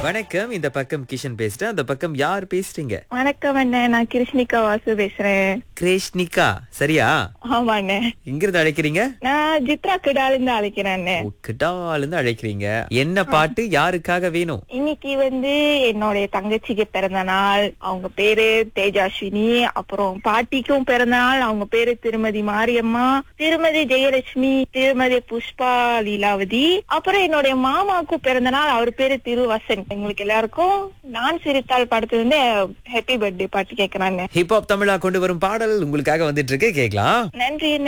வணக்கம் இந்த பக்கம் கிஷன் பேசுறேன் அந்த பக்கம் யார் பேசுறீங்க வணக்கம் அண்ணன் நான் கிருஷ்ணிகா வாசு பேசுறேன் கிரேஷ்னிகா சரியா ஆமா அண்ணன் இங்க இருந்து அழைக்கிறீங்க நான் ஜித்ரா கிடால இருந்து அழைக்கிறேன் அண்ணன் ஓ, கிடால இருந்து அழைக்கிறீங்க என்ன பாட்டு யாருக்காக வேணும் இன்னைக்கு வந்து என்னுடைய தங்கச்சிக்கு பிறந்த நாள் அவங்க பேரு தேஜாஸ்வினி அப்புறம் பாட்டிக்கும் பிறந்த நாள் அவங்க பேரு திருமதி மாரியம்மா திருமதி ஜெயலட்சுமி திருமதி புஷ்பா லீலாவதி அப்புறம் என்னுடைய மாமாவுக்கும் பிறந்த நாள் அவர் பேரு திருவசன் எங்களுக்கு எல்லாருக்கும் நான் சிரித்தாள் படத்துல இருந்து ஹாப்பி பர்த்டே பாட்டு கேட்கிறாங்க ஹிப்ஹாப் தமிழா கொண்டு வரும் பாடல் உங்களுக்காக வந்துட்டு இருக்கு கேக்கலாம் நன்றி